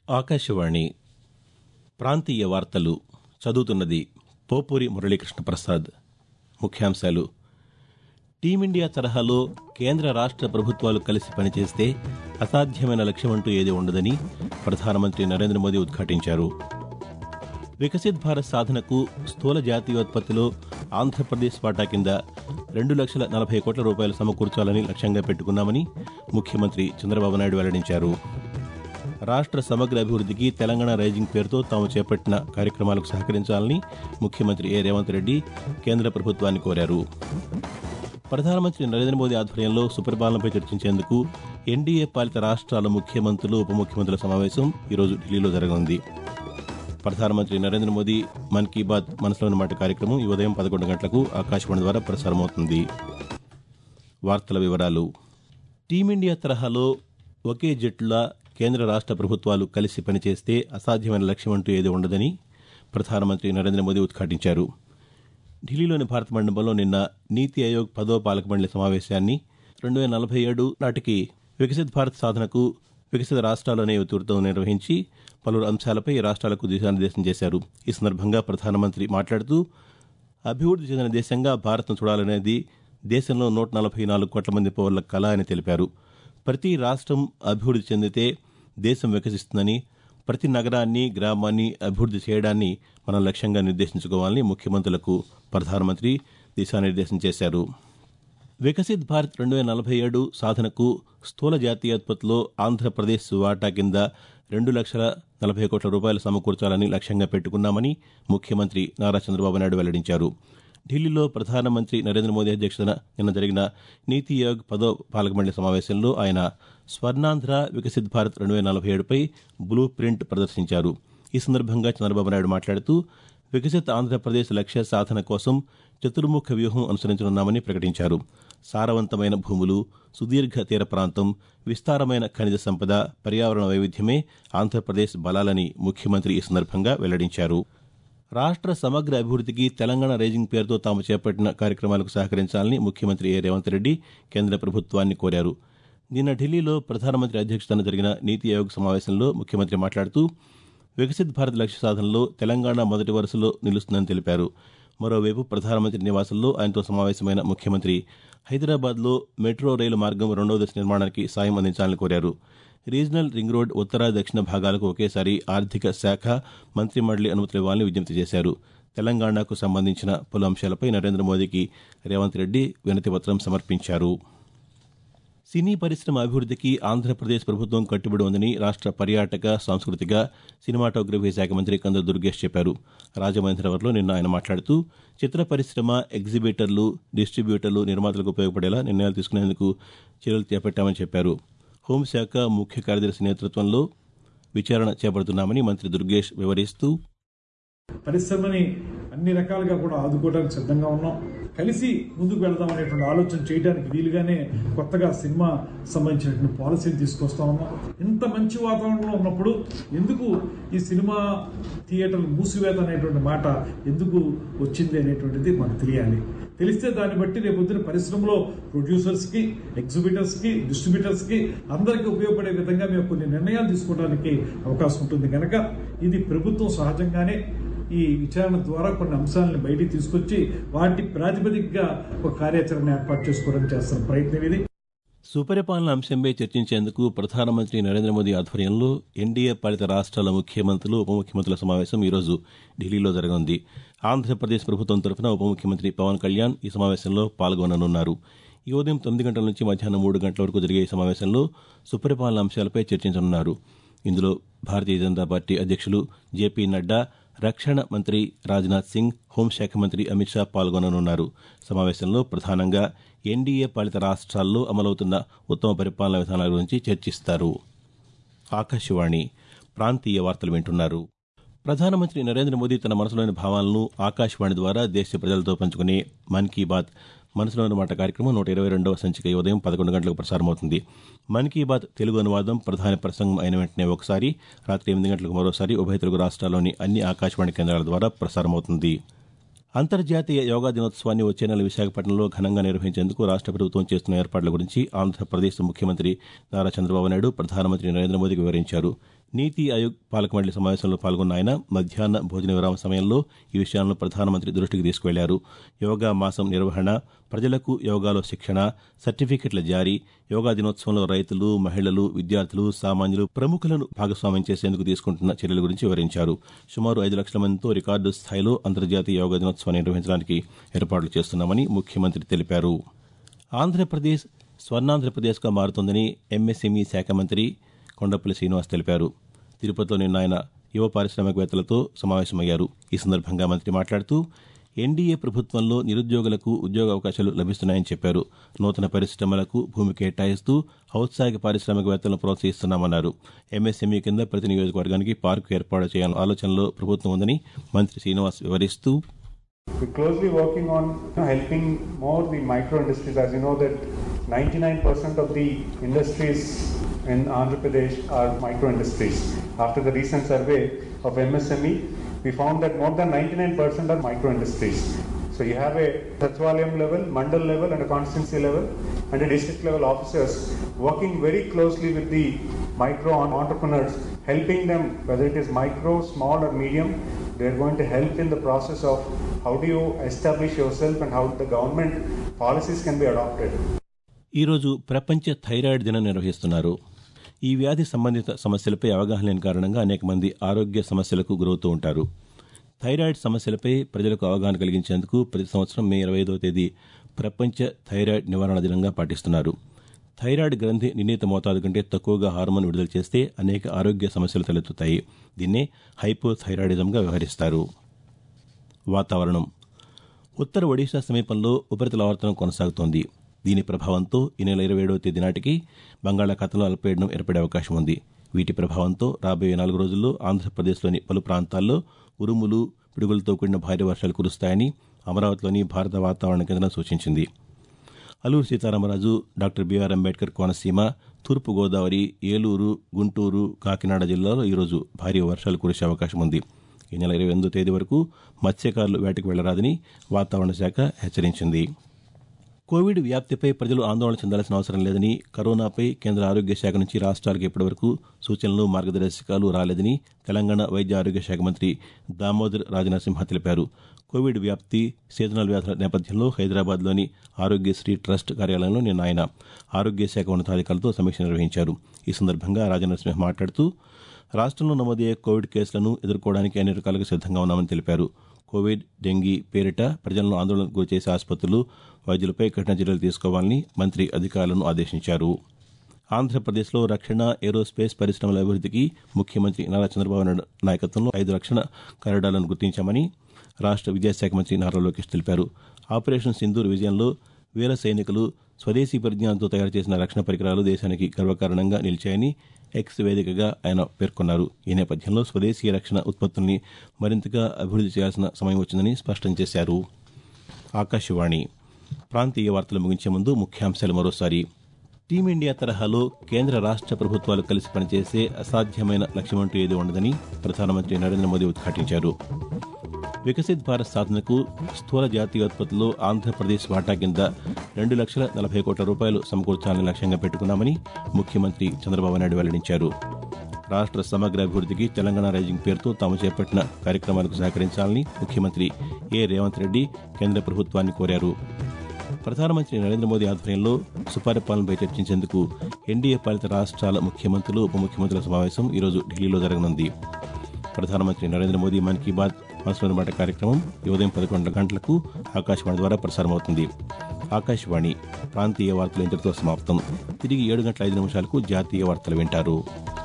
ఆకాశవాణి ప్రాంతీయ వార్తలు చదువుతున్నది పోపూరి మురళీకృష్ణ ప్రసాద్ ముఖ్యాంశాలు టీమిండియా తరహాలో కేంద్ర రాష్ట ప్రభుత్వాలు కలిసి పనిచేస్తే అసాధ్యమైన లక్ష్యమంటూ ఏదీ ఉండదని ప్రధానమంత్రి నరేంద్ర మోదీ ఉద్ఘాటించారు వికసిత్ భారత్ సాధనకు స్థూల జాతీయోత్పత్తిలో ఆంధ్రప్రదేశ్ వాటా కింద రెండు లక్షల నలభై కోట్ల రూపాయలు సమకూర్చాలని లక్ష్యంగా పెట్టుకున్నామని ముఖ్యమంత్రి చంద్రబాబు నాయుడు వెల్లడించారు రాష్ట్ర సమగ్ర అభివృద్ధికి తెలంగాణ రైజింగ్ పేరుతో తాము చేపట్టిన కార్యక్రమాలకు సహకరించాలని ముఖ్యమంత్రి ఏ రేవంత్ రెడ్డి కేంద్ర ప్రభుత్వాన్ని కోరారు ప్రధానమంత్రి నరేంద్ర మోదీ ఆధ్వర్యంలో సుపరిపాలనపై చర్చించేందుకు ఎన్డీఏ పాలిత రాష్ట్రాల ముఖ్యమంత్రులు ఉప ముఖ్యమంత్రుల సమావేశం ఈరోజు ఢిల్లీలో జరగనుంది ప్రధానమంత్రి నరేంద్ర మోదీ మన్ కీ బాత్ మనసులోని మాట కార్యక్రమం ఈ ఉదయం పదకొండు గంటలకు ఆకాశవాణి ద్వారా ప్రసారమవుతుంది వార్తల వివరాలు టీమిండియా తరహాలో ఒకే జట్టులా కేంద్ర రాష్ట ప్రభుత్వాలు కలిసి పనిచేస్తే అసాధ్యమైన లక్ష్యమంటూ ఏదీ ఉండదని ప్రధానమంత్రి నరేంద్ర మోదీ ఉద్ఘాటించారు ఢిల్లీలోని భారత మండపంలో నిన్న నీతి ఆయోగ్ పదో పాలక మండలి సమావేశాన్ని రెండు వేల నలభై ఏడు నాటికి వికసిత్ భారత్ సాధనకు వికసిత రాష్ట్రాలు అనే ఇతివృత్తో నిర్వహించి పలువురు అంశాలపై ఈ రాష్ట్రాలకు దిశానిర్దేశం చేశారు ఈ సందర్భంగా ప్రధానమంత్రి మాట్లాడుతూ అభివృద్ది చెందిన దేశంగా భారత్ను చూడాలనేది దేశంలో నూట నలభై నాలుగు కోట్ల మంది పౌరుల కళ అని తెలిపారు ప్రతి రాష్ట్రం అభివృద్ది చెందితే దేశం వికసిస్తుందని ప్రతి నగరాన్ని గ్రామాన్ని అభివృద్ది చేయడాన్ని మనం లక్ష్యంగా నిర్దేశించుకోవాలని ముఖ్యమంత్రులకు ప్రధానమంత్రి దిశానిర్దేశం చేశారు వికసిత్ భారత్ రెండు వేల నలభై ఏడు సాధనకు స్థూల జాతీయోత్పత్తిలో ఆంధ్రప్రదేశ్ వాటా కింద రెండు లక్షల నలభై కోట్ల రూపాయలు సమకూర్చాలని లక్ష్యంగా పెట్టుకున్నామని ముఖ్యమంత్రి నారా చంద్రబాబు నాయుడు వెల్లడించారు ఢిల్లీలో ప్రధానమంత్రి నరేంద్ర మోదీ అధ్యక్షతన నిన్న జరిగిన నీతి ఆయోగ్ పదో పాలకమండలి సమావేశంలో ఆయన స్వర్ణాంధ్ర వికసిత్ భారత్ రెండు వేల నలభై ఏడుపై బ్లూ ప్రింట్ ప్రదర్శించారు ఈ సందర్భంగా చంద్రబాబు నాయుడు మాట్లాడుతూ వికసిత్ ఆంధ్రప్రదేశ్ లక్ష్య సాధన కోసం చతుర్ముఖ వ్యూహం అనుసరించనున్నామని ప్రకటించారు సారవంతమైన భూములు సుదీర్ఘ తీర ప్రాంతం విస్తారమైన ఖనిజ సంపద పర్యావరణ వైవిధ్యమే ఆంధ్రప్రదేశ్ బలాలని ముఖ్యమంత్రి ఈ సందర్భంగా వెల్లడించారు రాష్ట్ర సమగ్ర అభివృద్ధికి తెలంగాణ రైజింగ్ పేరుతో తాము చేపట్టిన కార్యక్రమాలకు సహకరించాలని ముఖ్యమంత్రి ఏ రేవంత్ రెడ్డి కేంద్ర ప్రభుత్వాన్ని కోరారు నిన్న ఢిల్లీలో ప్రధానమంత్రి అధ్యక్షతన జరిగిన నీతి ఆయోగ్ సమావేశంలో ముఖ్యమంత్రి మాట్లాడుతూ వికసిత్ భారత్ లక్ష్య సాధనలో తెలంగాణ మొదటి వరుసలో నిలుస్తుందని తెలిపారు మరోవైపు ప్రధానమంత్రి నివాసంలో ఆయనతో సమావేశమైన ముఖ్యమంత్రి హైదరాబాద్లో మెట్రో రైలు మార్గం రెండవ దశ నిర్మాణానికి సాయం అందించాలని కోరారు రీజనల్ రింగ్ రోడ్ ఉత్తర దక్షిణ భాగాలకు ఒకేసారి ఆర్థిక శాఖ మంత్రి మండలి అనుమతులు ఇవ్వాలని విజ్ఞప్తి చేశారు తెలంగాణకు సంబంధించిన పలు అంశాలపై నరేంద్ర మోదీకి రేవంత్ రెడ్డి వినతిపత్రం సమర్పించారు సినీ పరిశ్రమ అభివృద్ధికి ఆంధ్రప్రదేశ్ ప్రభుత్వం కట్టుబడి ఉందని రాష్ట్ర పర్యాటక సాంస్కృతిక సినిమాటోగ్రఫీ శాఖ మంత్రి కంద దుర్గేష్ చెప్పారు రాజమహేంద్రవరంలో నిన్న ఆయన మాట్లాడుతూ చిత్ర పరిశ్రమ ఎగ్జిబిటర్లు డిస్టిబ్యూటర్లు నిర్మాతలకు ఉపయోగపడేలా నిర్ణయాలు తీసుకునేందుకు చర్యలు చేపట్టామని చెప్పారు హోంశాఖ ముఖ్య కార్యదర్శి నేతృత్వంలో విచారణ చేపడుతున్నామని మంత్రి దుర్గేష్ వివరిస్తూ పరిశ్రమని అన్ని రకాలుగా కూడా ఆదుకోవడానికి సిద్ధంగా ఉన్నాం కలిసి ముందుకు వెళదాం అనేటువంటి ఆలోచన చేయడానికి వీలుగానే కొత్తగా సినిమా సంబంధించినటువంటి పాలసీలు తీసుకొస్తా ఉన్నాం ఇంత మంచి వాతావరణంలో ఉన్నప్పుడు ఎందుకు ఈ సినిమా థియేటర్లు మూసివేత అనేటువంటి మాట ఎందుకు వచ్చింది అనేటువంటిది మాకు తెలియాలి తెలిస్తే దాన్ని బట్టి రేపొద్దున పరిశ్రమలో ప్రొడ్యూసర్స్కి ఎగ్జిబిటర్స్కి డిస్ట్రిబ్యూటర్స్కి అందరికీ ఉపయోగపడే విధంగా మేము కొన్ని నిర్ణయాలు తీసుకోవడానికి అవకాశం ఉంటుంది కనుక ఇది ప్రభుత్వం సహజంగానే ఈ విచారణ ద్వారా కొన్ని అంశాలను బయటికి తీసుకొచ్చి వాటి ప్రాతిపదికగా ఒక కార్యాచరణ ఏర్పాటు చేసుకోవడానికి చేస్తున్న ప్రయత్నం ఇది సుపరిపాలన అంశంపై చర్చించేందుకు ప్రధానమంత్రి నరేంద్ర మోదీ ఆధ్వర్యంలో ఎన్డీఏ పాలిత రాష్ట్రాల ముఖ్యమంత్రులు ఉప ముఖ్యమంత్రుల సమావేశం ఈరోజు ఢిల్లీలో జరగనుంది ఆంధ్రప్రదేశ్ ప్రభుత్వం తరఫున ఉప ముఖ్యమంత్రి పవన్ కళ్యాణ్ ఈ సమావేశంలో పాల్గొననున్నారు ఈ ఉదయం తొమ్మిది గంటల నుంచి మధ్యాహ్నం మూడు గంటల వరకు జరిగే ఈ సమావేశంలో సుపరిపాలన అంశాలపై చర్చించనున్నారు ఇందులో భారతీయ జనతా పార్టీ అధ్యక్షులు జేపీ నడ్డా రక్షణ మంత్రి రాజ్నాథ్ సింగ్ హోంశాఖ మంత్రి అమిత్ షా పాల్గొననున్నారు సమావేశంలో ప్రధానంగా ఎన్డీఏ పాలిత రాష్ట్రాల్లో అమలవుతున్న ఉత్తమ పరిపాలనా విధానాల గురించి చర్చిస్తారు ఆకాశవాణి ప్రాంతీయ వార్తలు వింటున్నారు ప్రధానమంత్రి నరేంద్ర మోదీ తన మనసులోని భావాలను ఆకాశవాణి ద్వారా దేశ ప్రజలతో పంచుకునే మన్ కీ బాత్ మనసులోని మాట కార్యక్రమం నూట ఇరవై రెండవ సంచిక ఈ ఉదయం పదకొండు గంటలకు ప్రసారమవుతుంది మన్ కీ బాత్ తెలుగు అనువాదం ప్రధాని ప్రసంగం అయిన వెంటనే ఒకసారి రాత్రి ఎనిమిది గంటలకు మరోసారి ఉభయ తెలుగు రాష్ట్రాల్లోని అన్ని ఆకాశవాణి కేంద్రాల ద్వారా ప్రసారమవుతుంది అంతర్జాతీయ యోగా దినోత్సవాన్ని వచ్చే నెల విశాఖపట్నంలో ఘనంగా నిర్వహించేందుకు రాష్ట్ర ప్రభుత్వం చేస్తున్న ఏర్పాట్ల గురించి ఆంధ్రప్రదేశ్ ముఖ్యమంత్రి నారా చంద్రబాబు నాయుడు ప్రధానమంత్రి నరేంద్ర మోదీకి వివరించారు నీతి ఆయోగ్ పాలక మండలి సమావేశంలో పాల్గొన్న ఆయన మధ్యాహ్న భోజన విరామ సమయంలో ఈ విషయాలను ప్రధానమంత్రి దృష్టికి తీసుకువెళ్లారు యోగా మాసం నిర్వహణ ప్రజలకు యోగాలో శిక్షణ సర్టిఫికెట్ల జారీ యోగా దినోత్సవంలో రైతులు మహిళలు విద్యార్థులు సామాన్యులు ప్రముఖులను భాగస్వామ్యం చేసేందుకు తీసుకుంటున్న చర్యల గురించి వివరించారు సుమారు ఐదు లక్షల మందితో రికార్డు స్థాయిలో అంతర్జాతీయ యోగా దినోత్సవాన్ని నిర్వహించడానికి ఏర్పాట్లు చేస్తున్నామని ముఖ్యమంత్రి తెలిపారు ఆంధ్రప్రదేశ్ స్వర్ణాంధ్రప్రదేశ్గా మారుతోందని ఎంఎస్ఎంఈ శాఖ మంత్రి కొండపల్లి శ్రీనివాస్ తెలిపారు తిరుపతిలో నిన్న ఆయన యువ పారిశ్రామికవేత్తలతో సమావేశమయ్యారు ఈ సందర్భంగా మంత్రి మాట్లాడుతూ ఎన్డీఏ ప్రభుత్వంలో నిరుద్యోగులకు ఉద్యోగ అవకాశాలు లభిస్తున్నాయని చెప్పారు నూతన పరిశ్రమలకు భూమి కేటాయిస్తూ ఔత్సాహిక పారిశ్రామికవేత్తలను ప్రోత్సహిస్తున్నామన్నారు ఎంఎస్ఎంఈ కింద ప్రతి నియోజకవర్గానికి పార్కు ఏర్పాటు చేయాలన్న ఆలోచనలో ప్రభుత్వం ఉందని మంత్రి శ్రీనివాస్ వివరిస్తూ We're closely working on you know, helping more the micro industries. As you know, that 99% of the industries in Andhra Pradesh are micro industries. After the recent survey of MSME, we found that more than 99% are micro industries. So you have a Sachivalayam level, Mandal level, and a constituency level, and a district level officers working very closely with the micro entrepreneurs, helping them whether it is micro, small, or medium. They are going to help in the process of how do you establish yourself and how the government policies can be adopted. ఈరోజు ప్రపంచ thyroid దినం నిర్వహిస్తున్నారు ఈ వ్యాధి సంబంధిత సమస్యలపై అవగాహన లేని కారణంగా అనేక మంది ఆరోగ్య సమస్యలకు గురవుతూ ఉంటారు థైరాయిడ్ సమస్యలపై ప్రజలకు అవగాహన కలిగించేందుకు ప్రతి సంవత్సరం మే ఇరవై ఐదవ తేదీ ప్రపంచ థైరాయిడ్ నివారణ దినంగా పాటిస్తున్నారు థైరాయిడ్ గ్రంథి నిర్ణీత మోతాదు కంటే తక్కువగా హార్మోన్ విడుదల చేస్తే అనేక ఆరోగ్య సమస్యలు తలెత్తుతాయి దీన్నే హైపోథైరాయిడిజంగా వ్యవహరిస్తారు వాతావరణం ఉత్తర ఒడిశా సమీపంలో ఉపరితల ఆవర్తనం కొనసాగుతోంది దీని ప్రభావంతో ఈ నెల ఇరవై ఏడవ తేదీ నాటికి బంగాళాఖాతంలో అల్పపీడనం ఏర్పడే అవకాశం ఉంది వీటి ప్రభావంతో రాబోయే నాలుగు రోజుల్లో ఆంధ్రప్రదేశ్లోని పలు ప్రాంతాల్లో ఉరుములు పిడుగులతో కూడిన భారీ వర్షాలు కురుస్తాయని అమరావతిలోని భారత వాతావరణ కేంద్రం సూచించింది అల్లూరు సీతారామరాజు డాక్టర్ బీఆర్ అంబేద్కర్ కోనసీమ తూర్పు గోదావరి ఏలూరు గుంటూరు కాకినాడ జిల్లాలో ఈరోజు భారీ వర్షాలు కురిసే అవకాశం ఉంది ఈ నెల ఇరవై ఎనిమిదో తేదీ వరకు మత్స్యకారులు వేటకు వెళ్లరాదని వాతావరణ శాఖ హెచ్చరించింది కోవిడ్ వ్యాప్తిపై ప్రజలు ఆందోళన చెందాల్సిన అవసరం లేదని కరోనాపై కేంద్ర ఆరోగ్య శాఖ నుంచి రాష్ట్రాలకు ఇప్పటివరకు సూచనలు మార్గదర్శకాలు రాలేదని తెలంగాణ వైద్య ఆరోగ్య శాఖ మంత్రి దామోదర్ రాజనరసింహ తెలిపారు కోవిడ్ వ్యాప్తి సీజనల్ వ్యాధుల నేపథ్యంలో హైదరాబాద్లోని ఆరోగ్యశ్రీ ట్రస్ట్ కార్యాలయంలో నిన్న ఆయన ఆరోగ్య శాఖ ఉన్నతాధికారులతో సమీక్ష నిర్వహించారు ఈ సందర్భంగా రాజనరసింహ మాట్లాడుతూ రాష్ట్రంలో నమోదయ్యే కోవిడ్ కేసులను ఎదుర్కోవడానికి అన్ని రకాలుగా సిద్దంగా ఉన్నామని తెలిపారు కోవిడ్ డెంగీ పేరిట ప్రజలను ఆందోళనకు గురిచేసే ఆసుపత్రులు వైద్యులపై కఠిన చర్యలు తీసుకోవాలని మంత్రి అధికారులను ఆదేశించారు ఆంధ్రప్రదేశ్లో రక్షణ ఏరోస్పేస్ పరిశ్రమల అభివృద్ధికి ముఖ్యమంత్రి నారా చంద్రబాబు నాయుడు నాయకత్వంలో ఐదు రక్షణ కారిడార్లను గుర్తించామని రాష్ట్ర విద్యాశాఖ మంత్రి నారా లోకేష్ తెలిపారు ఆపరేషన్ సింధూర్ విజయంలో వీర సైనికులు స్వదేశీ పరిజ్ఞానంతో తయారు చేసిన రక్షణ పరికరాలు దేశానికి గర్వకారణంగా నిలిచాయని ఎక్స్ వేదికగా ఆయన పేర్కొన్నారు ఈ నేపథ్యంలో స్వదేశీ రక్షణ ఉత్పత్తుల్ని మరింతగా అభివృద్ది చేయాల్సిన సమయం వచ్చిందని స్పష్టం చేశారు ఆకాశవాణి ప్రాంతీయ వార్తలు ముగించే ముందు ముఖ్యాంశాలు మరోసారి టీమిండియా తరహాలో కేంద్ర రాష్ట్ర ప్రభుత్వాలు కలిసి పనిచేసే అసాధ్యమైన లక్ష్యమంటూ ఏది ఉండదని ప్రధానమంత్రి నరేంద్ర మోదీ ఉద్ఘాటించారు వికసిత్ భారత్ సాధనకు స్థూల జాతీయోత్పత్తిలో ఆంధ్రప్రదేశ్ వాటా కింద రెండు లక్షల నలభై కోట్ల రూపాయలు సమకూర్చాలని లక్ష్యంగా పెట్టుకున్నామని ముఖ్యమంత్రి చంద్రబాబు నాయుడు వెల్లడించారు రాష్ట్ర సమగ్ర అభివృద్ధికి తెలంగాణ రైజింగ్ పేరుతో తాము చేపట్టిన కార్యక్రమాలకు సహకరించాలని ముఖ్యమంత్రి ఏ రేవంత్ రెడ్డి కేంద్ర ప్రభుత్వాన్ని కోరారు ప్రధానమంత్రి నరేంద్ర మోదీ ఆధ్వర్యంలో సుపరిపాలనపై చర్చించేందుకు ఎన్డీఏ పాలిత రాష్ట్రాల ముఖ్యమంత్రులు ఉప ముఖ్యమంత్రుల సమావేశం ఈరోజు ఢిల్లీలో జరగనుంది ప్రధానమంత్రి నరేంద్ర మోదీ మన్ కీ బాత్ మనసులోని మాట కార్యక్రమం ఈ ఉదయం పదకొండు గంటలకు ఆకాశవాణి ద్వారా ప్రసారమవుతుంది ఆకాశవాణి ప్రాంతీయ వార్తలు ఇంతటితో సమాప్తం తిరిగి ఏడు గంటల ఐదు నిమిషాలకు జాతీయ వార్తలు వింటారు